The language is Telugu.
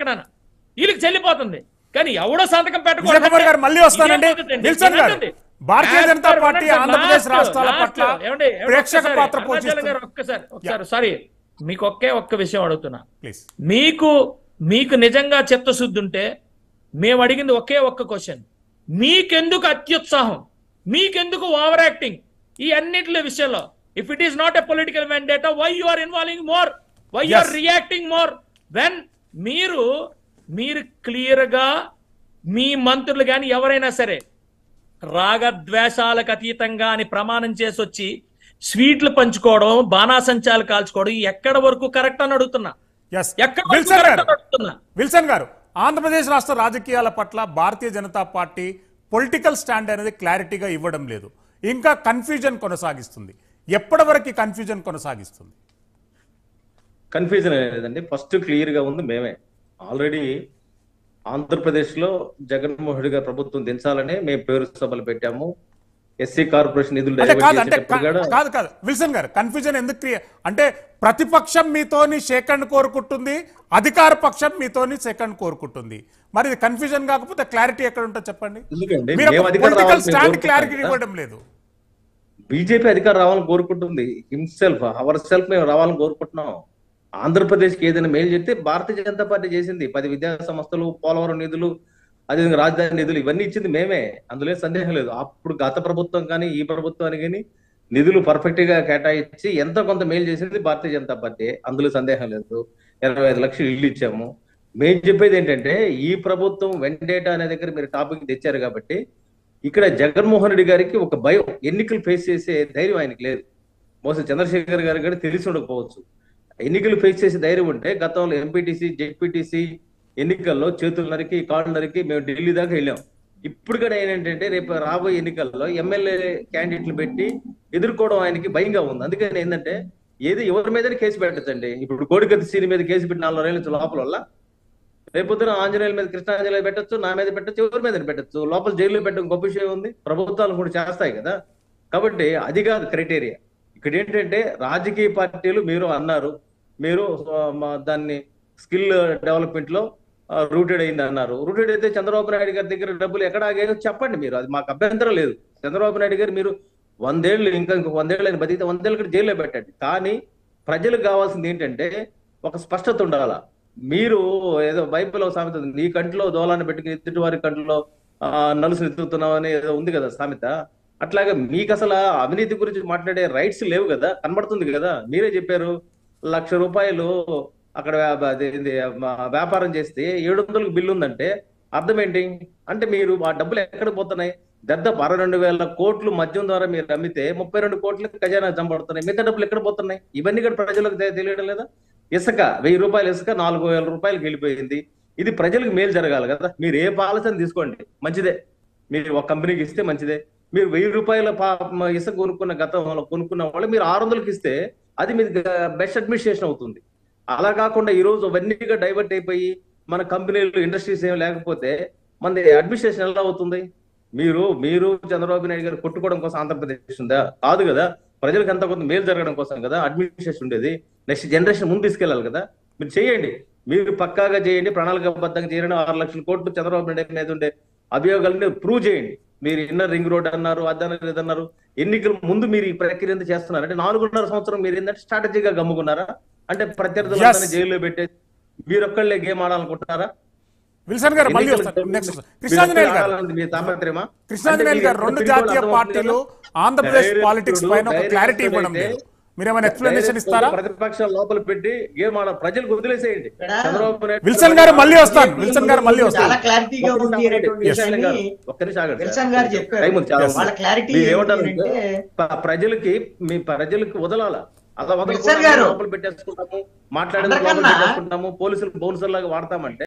ఎక్కడన్నా వీళ్ళకి చెల్లిపోతుంది కానీ ఎవడో సంతకం విజయ్ కుమార్ గారు మళ్ళీ వస్తానండి ఇదేం పద్ధతి అండి? విల్సన్ గారు వినండి. Bharatiya Janata as per party వినండి, ఆంధ్రప్రదేశ్ లాస్ట్, రాష్ట్రాల లాస్ట్. పట్ల ఏమండి, ఏమండి, ప్రేక్షక ఒక్కసారి, పాత్ర అరుణాచలం గారు పోషిస్తుంది ఒక్కసారి ఒకసారి సారీ మీకు ఒకే ఒక్క విషయం అడుగుతున్నా ప్లీజ్ మీకు మీకు నిజంగా చిత్తశుద్ధి ఉంటే మేము అడిగింది ఒకే ఒక్క క్వశ్చన్ మీకెందుకు అత్యుత్సాహం మీకెందుకు ఓవర్ యాక్టింగ్ ఈ అన్నిటి విషయంలో if it is not a political vendetta why you are involving more why you are Yes. Reacting more when మీరు మీరు క్లియర్ గా మీ మంత్రులు కానీ ఎవరైనా సరే రాగద్వేషాలకు అతీతంగా అని ప్రమాణం చేసి వచ్చి స్వీట్లు పంచుకోవడం బాణాసంచాలు కాల్చుకోవడం ఎక్కడ వరకు కరెక్ట్ అని అడుగుతున్నా ఎస్ ఎక్కడ వరకు విల్సన్ correct గారు అని అడుగుతున్నా విల్సన్ గారు ఆంధ్రప్రదేశ్ రాష్ట్ర రాజకీయాల పట్ల Bharatiya Janata party political stand అనేది క్లారిటీగా ఇవ్వడం లేదు ఇంకా కన్ఫ్యూజన్ కొనసాగిస్తుంది ఎప్పటి వరకు కన్ఫ్యూజన్ కొనసాగిస్తుంది కన్ఫ్యూజన్ లేదండి ఫస్ట్ క్లియర్ గా ఉంది మేమే ఆల్రెడీ ఆంధ్రప్రదేశ్ లో జగన్మోహన్ రెడ్డి గారి ప్రభుత్వం దించాలని మేము పేరు సభలు పెట్టాము ఎస్సీ కార్పొరేషన్ నిధులు అంటే డైవర్ట్ కాదు అంటే చేసేటప్పుడు కూడా కాదు కాదు విల్సన్ గారు కన్ఫ్యూజన్ ఎందుకు క్రియ- అంటే ప్రతిపక్షం మీతోని సెకండ్ కోరుకుంటుంది అధికార పక్షం మీతోని సెకండ్ కోరుకుంటుంది మరి ఇది కన్ఫ్యూజన్ కాకపోతే క్లారిటీ ఎక్కడ ఉంటుందో చెప్పండి ఎందుకండి మీరు మేము అధికారం పొలిటికల్ రావాలని స్టాండ్ కోరుకుంటున్నాం క్లారిటీ కదా. ఇవ్వడం లేదు బీజేపీ అధికారం రావాలని కోరుకుంటుంది హిమ్సెల్ఫ్ అవర్ సెల్ఫ్ మేము రావాలని కోరుకుంటున్నాం ఆంధ్రప్రదేశ్ కి ఏదైనా మేలు చెప్తే భారతీయ జనతా పార్టీ చేసింది పది విద్యా సంస్థలు పోలవరం నిధులు అదేవిధంగా రాజధాని నిధులు ఇవన్నీ ఇచ్చింది మేమే అందులో ఏం సందేహం లేదు అప్పుడు గత ప్రభుత్వం కానీ ఈ ప్రభుత్వానికి కానీ నిధులు పర్ఫెక్ట్ గా కేటాయించి ఎంత కొంత మేలు చేసింది భారతీయ జనతా పార్టీ అందులో సందేహం లేదు ఇరవై ఐదు లక్షలు ఇల్లు ఇచ్చాము మేము చెప్పేది ఏంటంటే ఈ ప్రభుత్వం వెండేటా అనే దగ్గర మీరు టాపిక్ తెచ్చారు కాబట్టి ఇక్కడ జగన్మోహన్ రెడ్డి గారికి ఒక భయం ఎన్నికలు ఫేస్ చేసే ధైర్యం ఆయనకి లేదు బహుశా చంద్రశేఖర్ గారికి కూడా తెలిసి ఉండకపోవచ్చు ఎన్నికలు ఫేస్ చేసే ధైర్యం ఉంటే గతంలో ఎంపీటీసీ జెడ్పీటీసీ ఎన్నికల్లో చేతులు నరికి కాళ్ళు నరికి మేము ఢిల్లీ దాకా వెళ్ళాం ఇప్పుడు కూడా ఏంటంటే రేపు రాబోయే ఎన్నికల్లో ఎమ్మెల్యే క్యాండిడేట్లు పెట్టి ఎదుర్కోవడం ఆయనకి భయంగా ఉంది అందుకని ఏంటంటే ఏది ఎవరి మీద కేసు పెట్టచ్చండి ఇప్పుడు కోడికత్తి సీని మీద కేసు పెట్టి నాలుగు రోజుల నుంచి లోపల వల్ల రేపొద్దున ఆంజనేయుల మీద కృష్ణాంజనేయులు పెట్టచ్చు నా మీద పెట్టచ్చు ఎవరి మీద పెట్టచ్చు లోపల జైల్లో పెట్టడం గొప్ప విషయం ఉంది ప్రభుత్వాలు కూడా చేస్తాయి కదా కాబట్టి అది కాదు క్రైటీరియా ఇక్కడ ఏంటంటే రాజకీయ పార్టీలు మీరు అన్నారు మీరు ఆ, మా దాన్ని స్కిల్ డెవలప్మెంట్ లో రూటెడ్ అయింది అన్నారు రూటెడ్ అయితే చంద్రబాబు నాయుడు గారి దగ్గర డబ్బులు ఎక్కడ ఆగాయో చెప్పండి మీరు అది మాకు అభ్యంతరం లేదు చంద్రబాబు నాయుడు గారు మీరు వందేళ్ళు ఇంకా ఇంకో వందేళ్ళు ఆయన బతికితే వందేళ్ళు కూడా జైల్లో పెట్టండి కానీ ప్రజలకు కావాల్సింది ఏంటంటే ఒక స్పష్టత ఉండాలా మీరు ఏదో బైబిల్ ఒక సామెత ఉంది నీ కంట్లో దోలాన్ని పెట్టుకుని ఎదుటి వారి కంట్లో ఆ, నలుసు ఎత్తుతున్నావు అని ఏదో ఉంది కదా సామెత అట్లాగా మీకు అసలు ఆ అవినీతి గురించి మాట్లాడే రైట్స్ లేవు కదా కనబడుతుంది కదా మీరే చెప్పారు లక్ష రూపాయలు అక్కడ వ్యా- అదేంది, మా వ్యాపారం చేస్తే ఏడు వందలకు బిల్లు ఉందంటే అర్థం ఏంటి అంటే మీరు ఆ డబ్బులు ఎక్కడ పోతున్నాయి దద్దపు అరవై రెండు వేల కోట్లు మద్యం ద్వారా మీరు అమ్మితే ముప్పై రెండు కోట్లకి ఖజానా చంపడుతున్నాయి మిగతా డబ్బులు ఎక్కడ పోతున్నాయి ఇవన్నీ కూడా ప్రజలకు తె- తెలియడం లేదా ఇసుక వెయ్యి రూపాయలు ఇసుక నాలుగు వేల రూపాయలకి వెళ్ళిపోయింది ఇది ప్రజలకు మేలు జరగాలి కదా మీరు ఏ పాలసీని తీసుకోండి మంచిదే మీరు ఒక కంపెనీకి ఇస్తే మంచిదే మీరు వెయ్యి రూపాయల పా- మ- ఇసుక కొనుక్కున్న గతంలో కొనుక్కున్న వాళ్ళు మీరు ఆరు వందలకి ఇస్తే అది మీది బెస్ట్ అడ్మినిస్ట్రేషన్ అవుతుంది అలా కాకుండా ఈ రోజు అవన్నీగా డైవర్ట్ అయిపోయి మన కంపెనీలు ఇండస్ట్రీస్ ఏం లేకపోతే మన అడ్మినిస్ట్రేషన్ ఎలా అవుతుంది మీరు మీరు చంద్రబాబు నాయుడు గారు కొట్టుకోవడం కోసం ఆంధ్రప్రదేశ్ ఉందా కాదు కదా ప్రజలకు ఎంత కొంత మేలు జరగడం కోసం కదా అడ్మినిస్ట్రేషన్ ఉండేది నెక్స్ట్ జనరేషన్ ముందు తీసుకెళ్ళాలి కదా మీరు చేయండి మీరు పక్కాగా చేయండి ప్రణాళికాబద్ధంగా చేయండి ఆరు లక్షల కోట్లు చంద్రబాబు నాయుడు మీద ఉండే అభియోగాలను ప్రూవ్ చేయండి మీరు ఇన్నర్ రింగ్ రోడ్ అన్నారు అదన్నారు ఇదన్నారు ఎన్నికల ముందు మీరు ఈ ప్రక్రియ ఎంత చేస్తున్నారు అంటే నాలుగున్నర సంవత్సరం మీరు ఏంటంటే స్ట్రాటజీగా గమ్ముకున్నారా అంటే ప్రత్యర్థులందరినీ Yes. జైల్లో పెట్టేసి మీరు ఒక్కళ్ళే గేమ్ ఆడాలనుకుంటున్నారా విల్సన్ గారు మళ్ళీ వస్తారు ఎన్నికల- నెక్స్ట్ మీరు కృష్ణాంజనేయులు ఒక్కళ్ళే గారు ఆడాలని మీ తాపత్రయమా కృష్ణాంజనేయులు గారు రెండు జాతీయ పార్టీలు ఆంధ్రప్రదేశ్ పాలిటిక్స్ పైన ఒక క్లారిటీ ఇవ్వడం లేదు మీరేమైనా ఎక్స్ప్లెనేషన్ ఇస్తారా ప్రతిపక్షాలు లోపల పెట్టి గేమ్ ఆడ ప్రజలకు వదిలేసేయండి చంద్రబాబు నాయుడు విల్సన్ గారు మళ్ళీ వస్తాను విల్సన్ గారు మళ్ళీ వస్తాను చాలా క్లారిటీగా ఒక్క ఉంది నిమిషం అనేటువంటి ఆగండి. విషయాన్ని గారు, ఒక్క నిమిషం ఆగండి విల్సన్ సార్. గారు చెప్పారు. టైం ఉంది, చాలా Yes. ఉంది. వాళ్ళ క్లారిటీ మీరు ఏమంటారు ఏంటంటే ప- ప్రజలకి మీ ప్రజలకు వదలాల అలా విల్సన్ గారు. లోపల పెట్టేసుకుంటాము మాట్లాడిన అందరికన్నా- లోపల పెట్టేసుకుంటాము పోలీసులు బౌన్సర్ లాగా వాడతామంటే